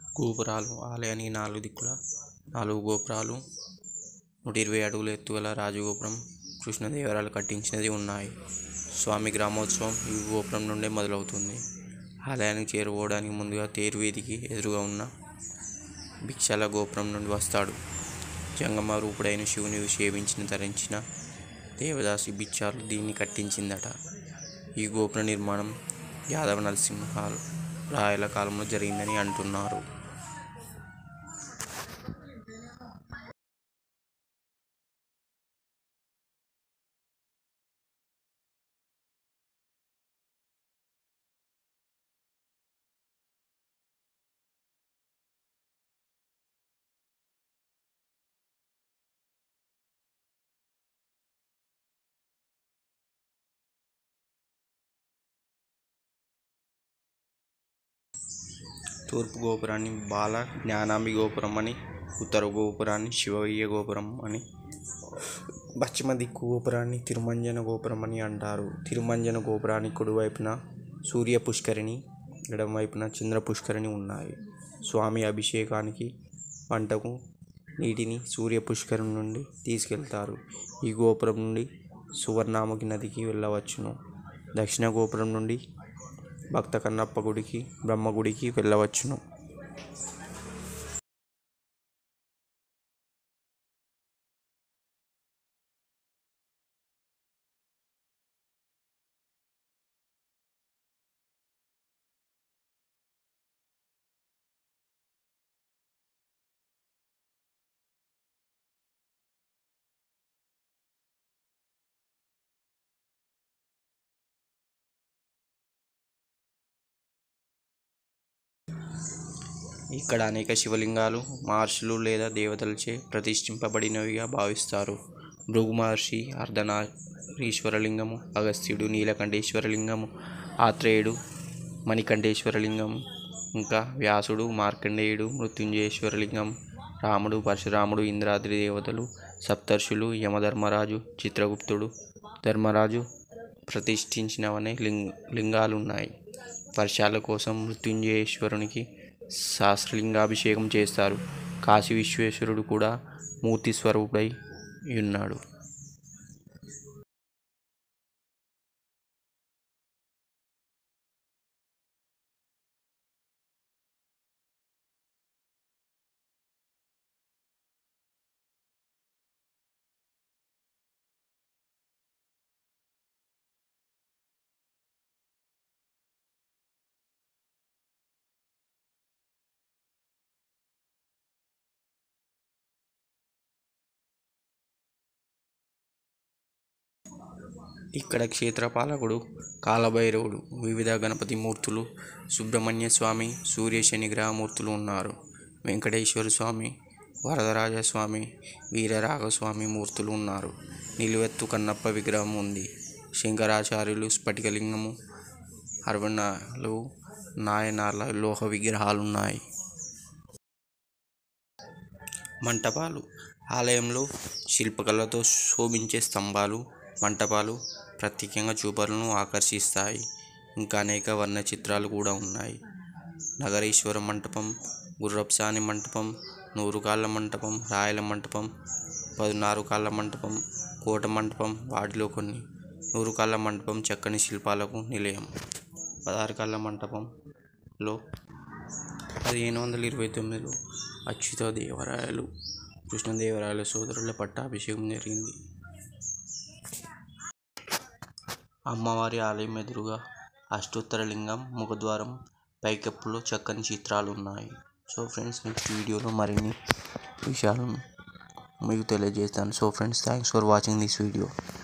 గోపురాలు ఆలయానికి నాలుగు దిక్కుల నాలుగు గోపురాలు నూట ఇరవై అడుగుల ఎత్తుగల రాజగోపురం కృష్ణదేవరాయలు కట్టించినది ఉన్నాయి స్వామి గ్రామోత్సవం ఈ గోపురం నుండే మొదలవుతుంది ఆలయానికి చేరుకోవడానికి ముందుగా తేరు వీధికి ఎదురుగా ఉన్న భిక్షల గోపురం నుండి వస్తాడు జంగమ రూపుడైన శివుని సేవించిన ధరించిన దేవదాసి బిచ్చాలు దీన్ని కట్టించిందట ఈ గోపుర నిర్మాణం యాదవ నరసింహ రాయల కాలంలో జరిగిందని అంటున్నారు తూర్పు గోపురాన్ని బాల జ్ఞానాంబి గోపురం అని ఉత్తర గోపురాన్ని శివయ్య గోపురం అని పశ్చిమ దిక్కు గోపురాన్ని తిరుమంజన గోపురం అని అంటారు తిరుమంజన గోపురానికి కుడివైపున సూర్య పుష్కరిణి ఎడమ వైపున చంద్ర పుష్కరిణి ఉన్నాయి స్వామి అభిషేకానికి వంటకు నీటిని సూర్య పుష్కరం నుండి తీసుకెళ్తారు ఈ గోపురం నుండి సువర్ణాముఖి నదికి వెళ్ళవచ్చును దక్షిణ గోపురం నుండి భక్త కన్నప్ప గుడికి బ్రహ్మ గుడికి వెళ్ళవచ్చును ఇక్కడ అనేక శివలింగాలు మహర్షులు లేదా దేవతలచే ప్రతిష్ఠింపబడినవిగా భావిస్తారు భృగు మహర్షి అర్ధనారీశ్వరలింగము అగస్త్యుడు నీలకంఠేశ్వరలింగము ఆత్రేయుడు మణికంఠేశ్వరలింగం ఇంకా వ్యాసుడు మార్కండేయుడు మృత్యుంజయేశ్వరలింగం రాముడు పరశురాముడు ఇంద్రాద్రి దేవతలు సప్తర్షులు యమధర్మరాజు చిత్రగుప్తుడు ధర్మరాజు ప్రతిష్ఠించినవనే లింగ లింగాలు ఉన్నాయి వర్షాల కోసం మృత్యుంజయేశ్వరునికి సహస్రలింగాభిషేకం చేస్తారు కాశీ విశ్వేశ్వరుడు కూడా మూర్తి స్వరూపుడై ఉన్నాడు ఇక్కడ క్షేత్రపాలకుడు కాలభైరవుడు వివిధ గణపతి మూర్తులు సుబ్రహ్మణ్య స్వామి సూర్య శని గ్రహమూర్తులు ఉన్నారు వెంకటేశ్వర స్వామి వరదరాజ స్వామి వీరరాఘస్వామి మూర్తులు ఉన్నారు నిలువెత్తు కన్నప్ప విగ్రహం ఉంది శంకరాచార్యులు స్ఫటికలింగము అరవై నాలుగు నాయనార్ల లోహ విగ్రహాలు ఉన్నాయి మంటపాలు ఆలయంలో శిల్పకళతో శోభించే స్తంభాలు మంటపాలు ప్రత్యేకంగా చూపరులను ఆకర్షిస్తాయి ఇంకా అనేక వర్ణ చిత్రాలు కూడా ఉన్నాయి నగరేశ్వర మంటపం గుర్రప్సాని మంటపం నూరు కాళ్ళ మంటపం రాయల మంటపం పదునారు కాళ్ళ మంటపం కోట మంటపం వాటిలో కొన్ని నూరు కాళ్ళ మంటపం చక్కని శిల్పాలకు నిలయం పదహారు కాళ్ళ మంటపంలో పదిహేను వందల ఇరవై తొమ్మిదిలో అచ్యుత దేవరాయలు కృష్ణదేవరాయల సోదరుల పట్టాభిషేకం జరిగింది అమ్మవారి ఆలయం ఎదురుగా అష్టోత్తర లింగం ముఖద్వారం పైకప్పులో చక్కని చిత్రాలు ఉన్నాయి సో ఫ్రెండ్స్ నెక్స్ట్ వీడియోలో మరిన్ని విషయాలను మీకు తెలియజేస్తాను so friends thanks for watching this video